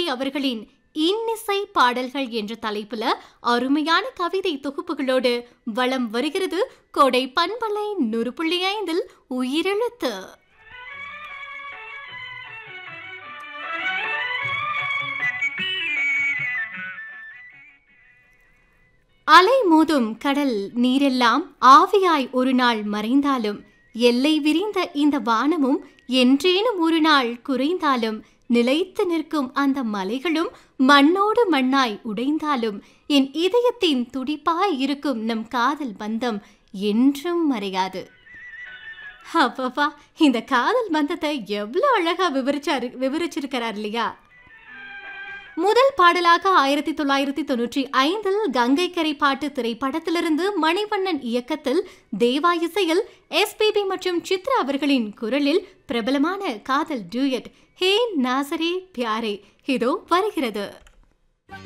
ராமமூர்த்தி அவர்களின் இன்னிசை பாடல்கள் என்ற தலைப்புல அருமையான கவிதை தொகுப்புகளோடு வளம் வருகிறது கோடை பண்பலை நூறு புள்ளி ஐந்தில் உயிரெழுத்து அலை மோதும் கடல் நீரெல்லாம் ஆவியாய் ஒரு நாள் மறைந்தாலும் எல்லை விரிந்த இந்த வானமும் என்றேனும் ஒரு நாள் குறைந்தாலும் நிலைத்து நிற்கும் அந்த மலைகளும் மண்ணோடு மண்ணாய் உடைந்தாலும் என் இதயத்தின் துடிப்பாய் இருக்கும் நம் காதல் பந்தம் என்றும் மறையாது அப்பப்பா இந்த காதல் பந்தத்தை எவ்வளோ அழகா விவரிச்சாரு விவரிச்சிருக்கிறார் இல்லையா முதல் பாடலாக ஆயிரத்தி தொள்ளாயிரத்தி தொன்னூற்றி ஐந்தில் கங்கைக்கரை பாட்டு திரைப்படத்திலிருந்து மணிவண்ணன் இயக்கத்தில் தேவா இசையில் எஸ்பிபி மற்றும் சித்ரா அவர்களின் குரலில் பிரபலமான காதல் டூயட் ஹே நாசரே பியாரே இதோ வருகிறது